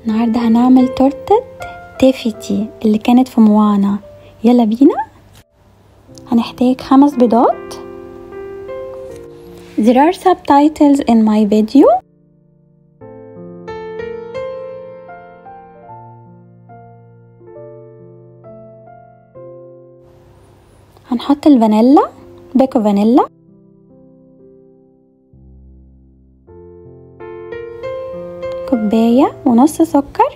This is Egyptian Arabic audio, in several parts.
النهاردة هنعمل تورتة تيفيتي اللي كانت في موانا يلا بينا هنحتاج خمس بيضات There are subtitles in my video هنحط الفانيلا باكو فانيلا كوباية ونص سكر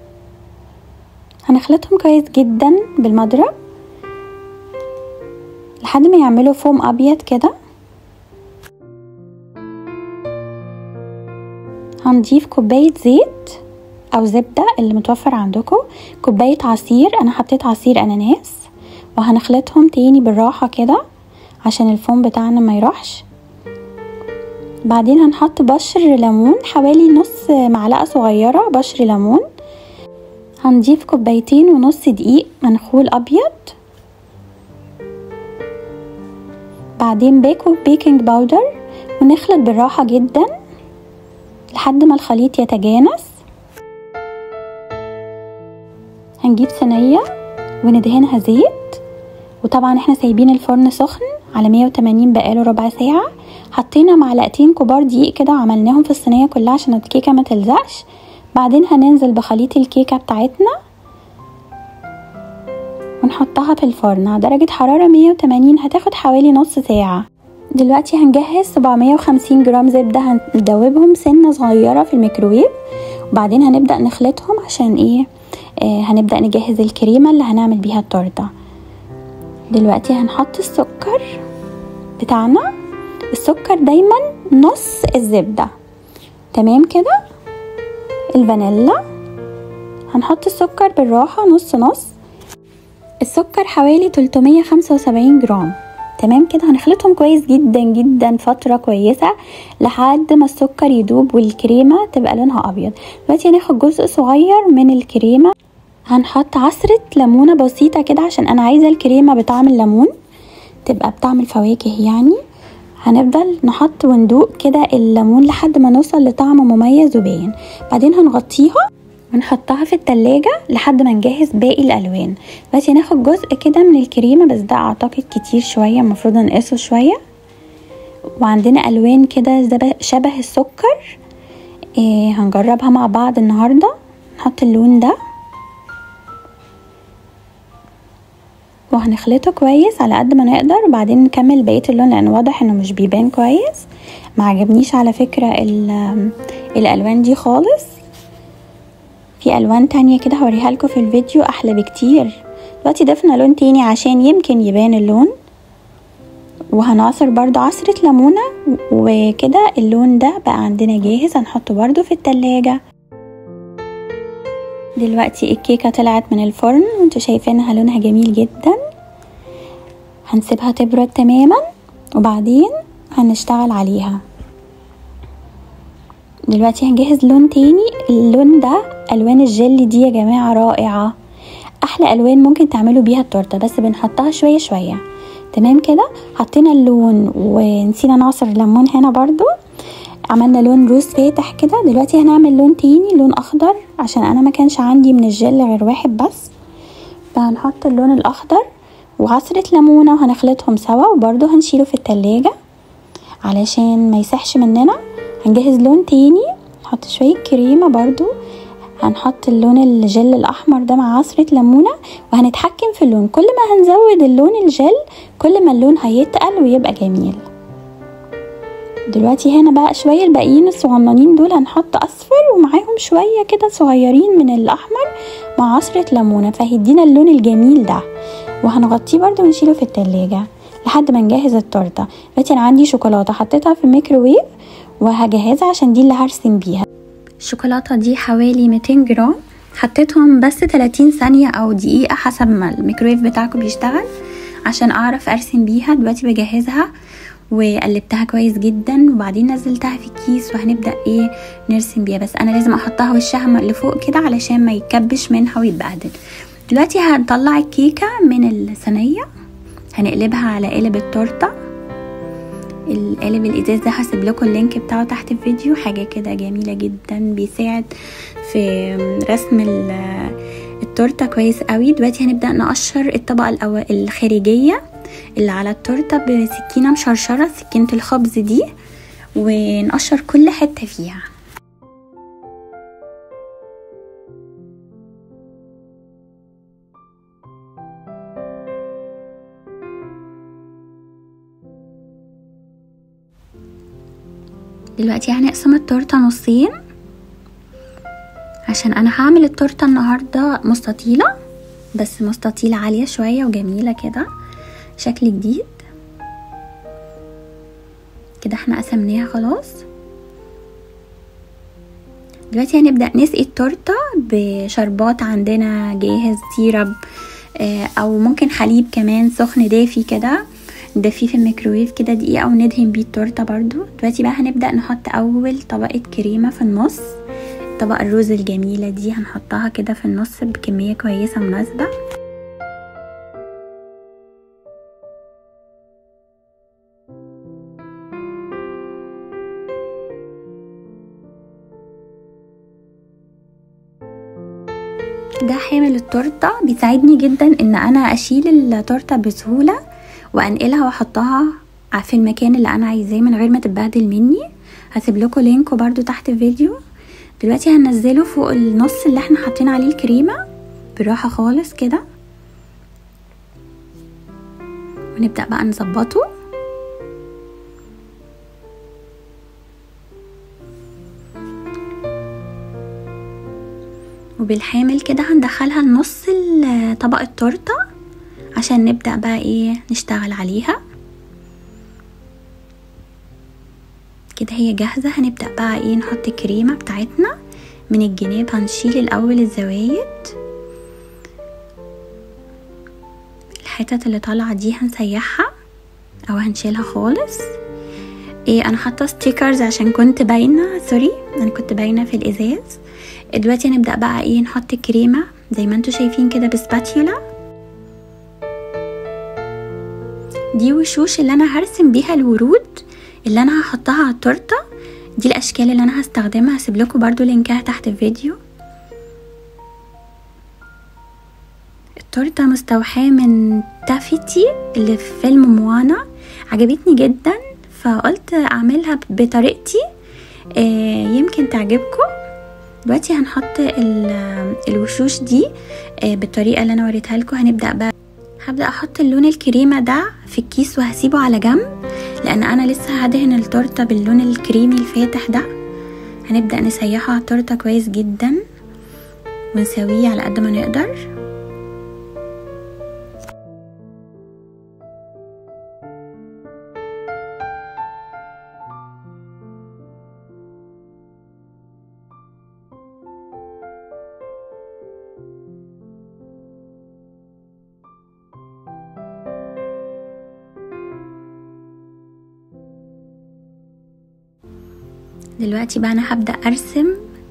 هنخلطهم كويس جدا بالمضرب لحد ما يعملوا فوم ابيض كده هنضيف كوباية زيت او زبدة اللي متوفر عندكم كوباية عصير انا حطيت عصير اناناس وهنخلطهم تاني بالراحة كده عشان الفوم بتاعنا ما يروحش بعدين هنحط بشر ليمون حوالي نص معلقة صغيرة بشر ليمون هنضيف كوبايتين ونص دقيق منخول ابيض بعدين باكو بيكنج باودر ونخلط بالراحة جدا لحد ما الخليط يتجانس هنجيب صينية وندهنها زيت وطبعا احنا سايبين الفرن سخن على 180 بقاله ربع ساعة حطينا معلقتين كبار دقيق كده وعملناهم في الصينية كلها عشان الكيكة ما تلزقش بعدين هننزل بخليط الكيكة بتاعتنا ونحطها في الفرن على درجة حرارة 180 هتاخد حوالي نص ساعة دلوقتي هنجهز 750 جرام زبدة هندوبهم سنة صغيرة في الميكروويف وبعدين هنبدأ نخلطهم عشان ايه آه هنبدأ نجهز الكريمة اللي هنعمل بيها التورتة دلوقتي هنحط السكر بتاعنا السكر دايما نص الزبدة تمام كده الفانيلا هنحط السكر بالراحة نص نص السكر حوالي 375 جرام تمام كده هنخلطهم كويس جدا جدا فترة كويسة لحد ما السكر يدوب والكريمة تبقى لونها أبيض دلوقتي هناخد جزء صغير من الكريمة هنحط عصرة ليمونة بسيطة كده عشان أنا عايزة الكريمة بطعم الليمون تبقى بطعم الفواكه يعني هنفضل نحط وندوق كده الليمون لحد ما نوصل لطعم مميز وباين بعدين هنغطيها ونحطها في التلاجة لحد ما نجهز باقي الألوان بس هناخد جزء كده من الكريمة بس ده أعتقد كتير شوية المفروض نقصه شوية وعندنا ألوان كده شبه السكر إيه هنجربها مع بعض النهاردة نحط اللون ده وهنخلطه كويس على قد ما نقدر وبعدين نكمل بقيه اللون لان واضح انه مش بيبان كويس ما عجبنيش على فكره الالوان دي خالص في الوان تانية كده هوريها لكم في الفيديو احلى بكتير دلوقتي ضفنا لون تاني عشان يمكن يبان اللون وهنعصر برضو عصرة ليمونة وكده اللون ده بقى عندنا جاهز هنحطه برضو في التلاجة دلوقتي الكيكة طلعت من الفرن وانتوا شايفينها لونها جميل جدا هنسيبها تبرد تماما وبعدين هنشتغل عليها دلوقتي هنجهز لون تاني اللون ده الوان الجل دي يا جماعة رائعة احلى الوان ممكن تعملوا بيها التورته بس بنحطها شويه شويه تمام كده حطينا اللون ونسينا نعصر الليمون هنا برضو عملنا لون روز فاتح كده دلوقتي هنعمل لون تاني لون اخضر عشان انا ما كانش عندي من الجل غير واحد بس فهنحط اللون الاخضر وعصرة ليمونة وهنخلطهم سوا وبرضو هنشيله في التلاجة علشان ما يسحش مننا هنجهز لون تاني نحط شوية كريمة برضو هنحط اللون الجل الاحمر ده مع عصرة ليمونة وهنتحكم في اللون كل ما هنزود اللون الجل كل ما اللون هيتقل ويبقى جميل دلوقتي هنا بقى شوية الباقيين الصغننين دول هنحط اصفر ومعاهم شوية كده صغيرين من الاحمر مع عصرة ليمونة فهيدينا اللون الجميل ده وهنغطيه برده ونشيله في التلاجة لحد ما نجهز التورته دلوقتي انا عندي شوكولاته حطيتها في الميكروويف وهجهزها عشان دي اللي هرسم بيها الشوكولاته دي حوالي 200 جرام حطيتهم بس 30 ثانيه او دقيقه حسب ما الميكروويف بتاعكم بيشتغل عشان اعرف ارسم بيها دلوقتي بجهزها وقلبتها كويس جدا وبعدين نزلتها في كيس وهنبدا ايه نرسم بيها بس انا لازم احطها وشها لفوق كده علشان ما يتكبش منها ويتبهدل دلوقتي هنطلع الكيكه من الصينيه هنقلبها على قالب التورته القالب الازاز ده هسيب لكم اللينك بتاعه تحت الفيديو حاجه كده جميله جدا بيساعد في رسم التورته كويس قوي دلوقتي هنبدا نقشر الطبقه الأول الخارجيه اللي على التورته بسكينه مشرشره سكينه الخبز دي ونقشر كل حته فيها دلوقتي هنقسم التورته نصين عشان انا هعمل التورته النهارده مستطيله بس مستطيله عاليه شويه وجميله كده شكل جديد كده احنا قسمناها خلاص دلوقتي هنبدا نسقي التورته بشربات عندنا جاهز سيرب او ممكن حليب كمان سخن دافي كده ندفيه في الميكروويف كده دقيقه وندهن بيه التورته برضو دلوقتي بقى هنبدا نحط اول طبقه كريمه في النص طبق الروز الجميله دي هنحطها كده في النص بكميه كويسه مناسبه ده حامل التورته بيساعدني جدا ان انا اشيل التورته بسهوله وانقلها واحطها في المكان اللي انا عايزاه من غير ما تتبهدل مني هسيب لكم لينك برده تحت الفيديو دلوقتي هننزله فوق النص اللي احنا حاطين عليه الكريمه بالراحه خالص كده ونبدا بقى نظبطه وبالحامل كده هندخلها لنص طبق التورته عشان نبدأ بقى ايه نشتغل عليها كده هي جاهزة هنبدأ بقى ايه نحط الكريمة بتاعتنا من الجناب هنشيل الأول الزوايد الحتت اللي طالعة دي هنسيحها أو هنشيلها خالص ايه انا حاطه ستيكرز عشان كنت باينه سوري انا كنت باينه في الازاز دلوقتي هنبدا بقى ايه نحط الكريمه زي ما انتم شايفين كده بسباتيولا دي وشوش اللي انا هرسم بيها الورود اللي انا هحطها على التورته دي الاشكال اللي انا هستخدمها هسيب لكم برضو لينكها تحت الفيديو التورته مستوحاه من تافتي اللي في فيلم موانا عجبتني جدا فقلت اعملها بطريقتي آه يمكن تعجبكم دلوقتي هنحط الوشوش دي آه بالطريقه اللي انا وريتها لكم هنبدا بقى هبدا احط اللون الكريمه ده في الكيس وهسيبه على جنب لان انا لسه هدهن التورته باللون الكريمي الفاتح ده هنبدا نسيحه على التورته كويس جدا ونسويه على قد ما نقدر دلوقتي بقى انا هبدا ارسم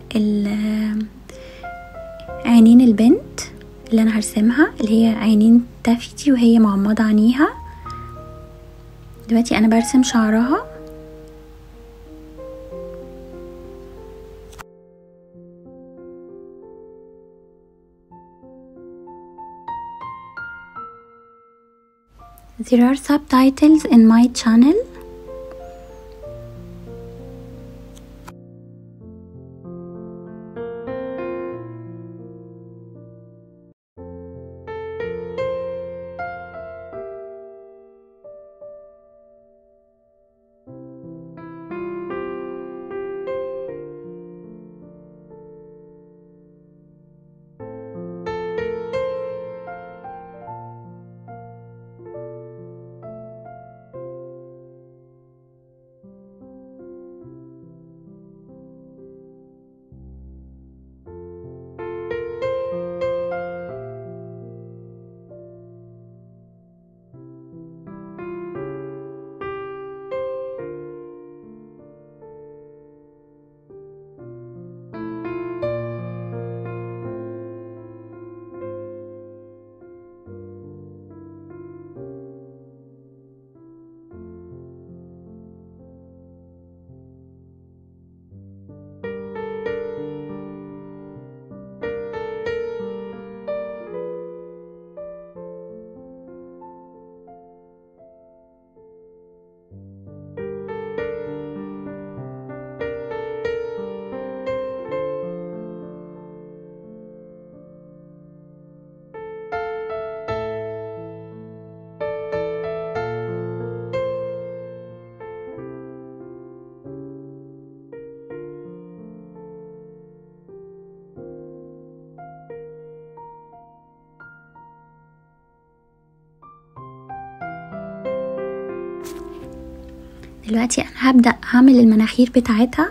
عينين البنت اللي انا هرسمها اللي هي عينين تافتي وهي مغمضه عينيها دلوقتي انا برسم شعرها There are subtitles in my channel دلوقتي انا هبدأ اعمل المناخير بتاعتها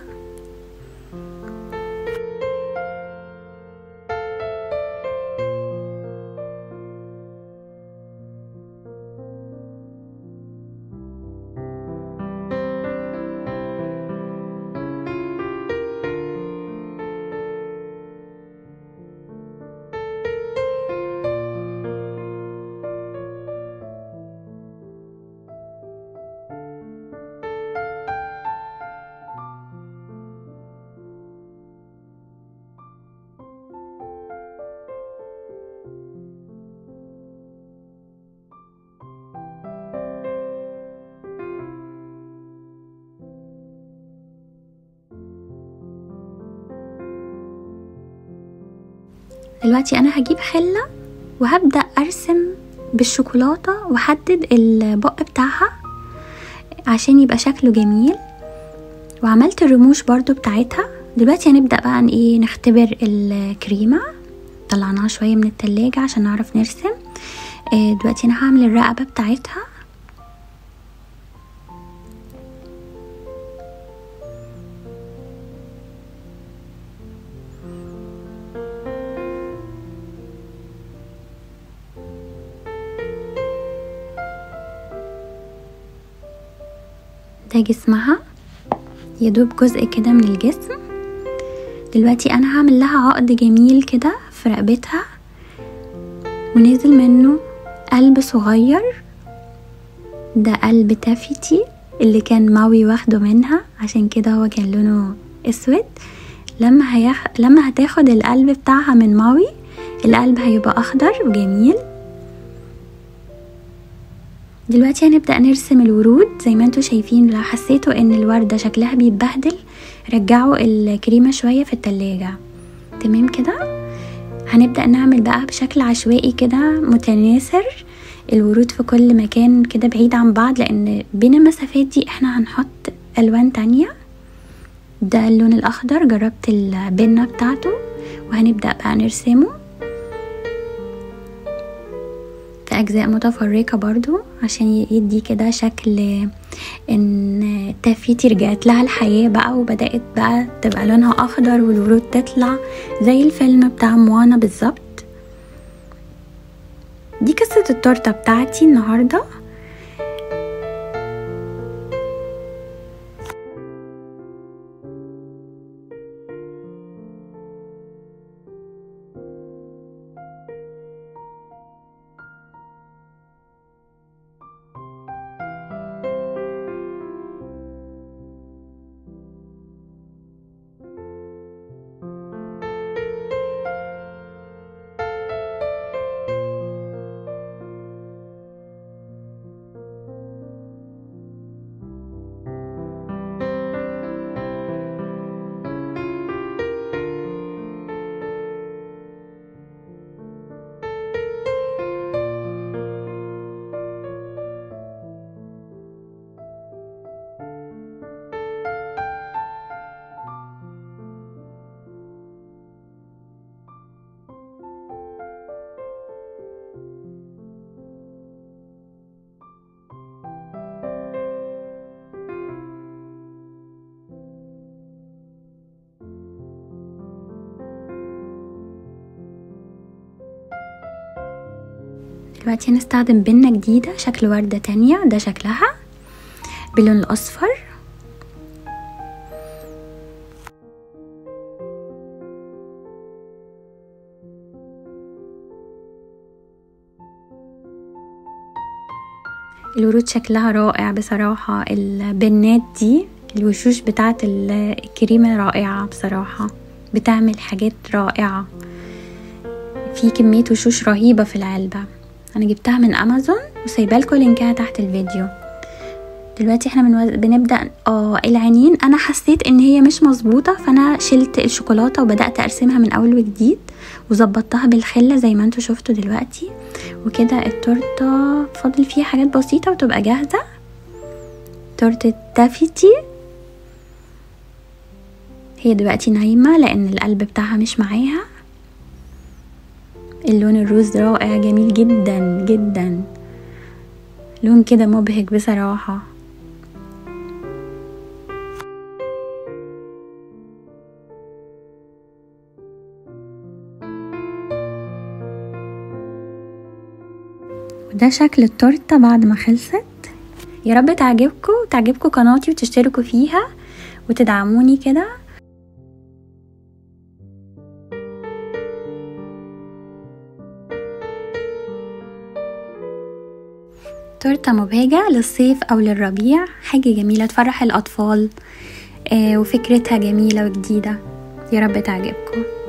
دلوقتي انا هجيب حلة وهبدأ ارسم بالشوكولاتة واحدد البق بتاعها عشان يبقى شكله جميل وعملت الرموش برضو بتاعتها دلوقتي هنبدأ بقى ايه نختبر الكريمة طلعناها شوية من التلاجة عشان نعرف نرسم آه، دلوقتي انا هعمل الرقبة بتاعتها ده جسمها يدوب جزء كده من الجسم دلوقتي انا هعمل لها عقد جميل كده في رقبتها ونزل منه قلب صغير ده قلب تافتي اللي كان ماوي واخده منها عشان كده هو كان لونه اسود لما هيخ... لما هتاخد القلب بتاعها من ماوي القلب هيبقى اخضر وجميل دلوقتي هنبدأ نرسم الورود زي ما انتوا شايفين لو حسيتوا ان الوردة شكلها بيتبهدل رجعوا الكريمة شوية في التلاجة تمام كده هنبدأ نعمل بقى بشكل عشوائي كده متناثر الورود في كل مكان كده بعيد عن بعض لان بين المسافات دي احنا هنحط الوان تانية ده اللون الاخضر جربت البنة بتاعته وهنبدأ بقى نرسمه في اجزاء متفرقة برضو عشان يدي كده شكل ان تافيتي رجعت لها الحياة بقى وبدأت بقى تبقى لونها اخضر والورود تطلع زي الفيلم بتاع موانا بالظبط دي قصة التورتة بتاعتي النهاردة دلوقتي هنستخدم بنة جديدة شكل وردة تانية ده شكلها باللون الأصفر الورود شكلها رائع بصراحة البنات دي الوشوش بتاعت الكريمة رائعة بصراحة بتعمل حاجات رائعة في كمية وشوش رهيبة في العلبة انا جبتها من امازون وسايبه لكم لينكها تحت الفيديو دلوقتي احنا بنوز... بنبدا اه العينين انا حسيت ان هي مش مظبوطه فانا شلت الشوكولاته وبدات ارسمها من اول وجديد وظبطتها بالخله زي ما انتوا شفتوا دلوقتي وكده التورته فاضل فيها حاجات بسيطه وتبقى جاهزه تورته تافتي هي دلوقتي نايمه لان القلب بتاعها مش معاها اللون الروز رائع جميل جدا جدا لون كده مبهج بصراحة وده شكل التورته بعد ما خلصت يا رب تعجبكم تعجبكم قناتي وتشتركوا فيها وتدعموني كده تورتة مبهجة للصيف أو للربيع حاجة جميلة تفرح الأطفال آه وفكرتها جميلة وجديدة يا رب تعجبكم